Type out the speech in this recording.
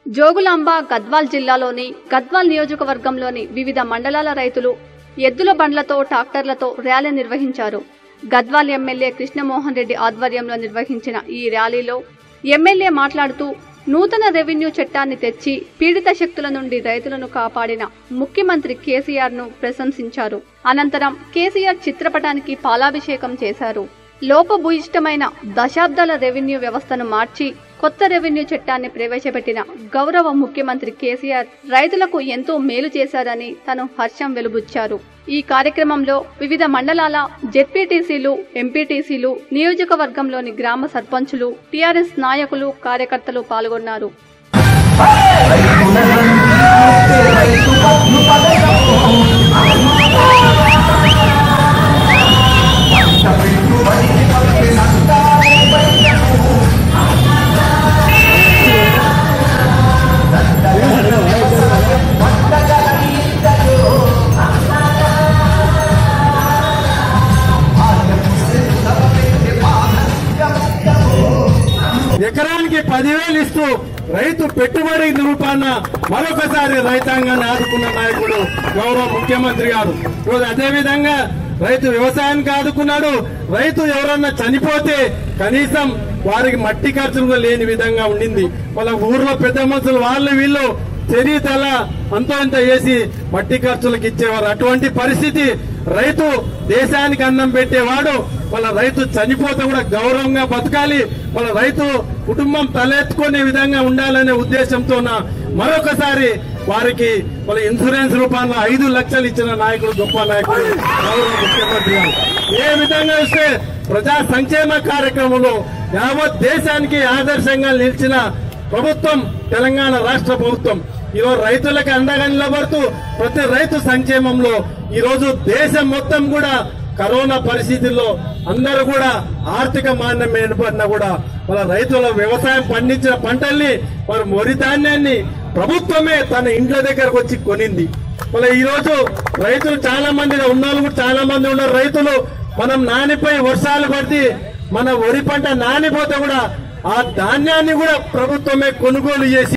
జోగులాంబ గద్వాల్ జిల్లాలోని గద్వాల్ నియోజకవర్గంలోని వివిధ మండలాల రైతులు ఎద్దుల బండ్లతో ట్రాక్టర్లతో ర్యాలీ నిర్వహించారు గద్వాల్ ఎమ్మెల్యే కృష్ణమోహన్ రెడ్డి ఆధ్వర్యంలో నిర్వహించిన ఈ ర్యాలీలో ఎమ్మెల్యే మాట్లాడుతూ నూతన రెవెన్యూ చట్టాన్ని తెచ్చి పీడిత శక్తుల నుండి రైతులను కాపాడిన ముఖ్యమంత్రి కేసీఆర్ ను ప్రశంసించారు అనంతరం కేసీఆర్ చిత్రపటానికి పాలాభిషేకం చేశారు లోపభూయిష్టమైన దశాబ్దాల రెవెన్యూ వ్యవస్థను మార్చి కొత్త రెవెన్యూ చట్టాన్ని ప్రవేశపెట్టిన గౌరవ ముఖ్యమంత్రి కేసీఆర్ రైతులకు ఎంతో మేలు చేశారని తను హర్షం వెలుబుచ్చారు ఈ కార్యక్రమంలో వివిధ మండలాల జెడ్పీటీసీలు ఎంపీటీసీలు నియోజకవర్గంలోని గ్రామ సర్పంచులు టీఆర్ఎస్ నాయకులు కార్యకర్తలు పాల్గొన్నారు ఎకరానికి పదివేలు ఇస్తూ రైతు పెట్టుబడి రూపాన మరొకసారి రైతాంగాన్ని ఆదుకున్న నాయకుడు గౌరవ ముఖ్యమంత్రి గారు ఈరోజు అదే విధంగా రైతు వ్యవసాయానికి ఆదుకున్నాడు రైతు ఎవరన్నా చనిపోతే కనీసం వారికి మట్టి ఖర్చులు కూడా లేని విధంగా ఉండింది వాళ్ళ ఊర్లో పెద్ద మనుషులు వాళ్ళు వీళ్ళు చెరి తల అంతో ఇంత వేసి మట్టి ఖర్చులకు ఇచ్చేవారు అటువంటి పరిస్థితి రైతు దేశానికి అన్నం పెట్టేవాడు వాళ్ళ రైతు చనిపోతే కూడా గౌరవంగా బతకాలి వాళ్ళ రైతు కుటుంబం తలెత్తుకునే విధంగా ఉండాలనే ఉద్దేశంతో మరొకసారి వారికి వాళ్ళ ఇన్సూరెన్స్ రూపంలో ఐదు లక్షలు ఇచ్చిన నాయకుడు గొప్ప నాయకుడు గౌరవ ముఖ్యమంత్రి గారు ఏ విధంగా చూస్తే ప్రజా సంక్షేమ కార్యక్రమంలో యావత్ దేశానికి ఆదర్శంగా నిలిచిన ప్రభుత్వం తెలంగాణ రాష్ట్ర ప్రభుత్వం ఈరోజు రైతులకు అండగా నిలబడుతూ ప్రతి రైతు సంక్షేమంలో ఈ రోజు దేశం మొత్తం కూడా కరోనా పరిస్థితుల్లో అందరూ కూడా ఆర్థిక మాన్యం ఏర్పడినా కూడా వాళ్ళ రైతుల వ్యవసాయం పండించిన పంటల్ని వారి వరి ధాన్యాన్ని ప్రభుత్వమే తన ఇండ్ల దగ్గరకు వచ్చి కొనింది వాళ్ళ ఈ రోజు రైతులు చాలా మంది ఉన్నోళ్ళు కూడా చాలా మంది ఉన్నారు రైతులు మనం నానిపై వర్షాలు పడితే మన వరి పంట నానిపోతే కూడా ఆ ధాన్యాన్ని కూడా ప్రభుత్వమే కొనుగోలు చేసి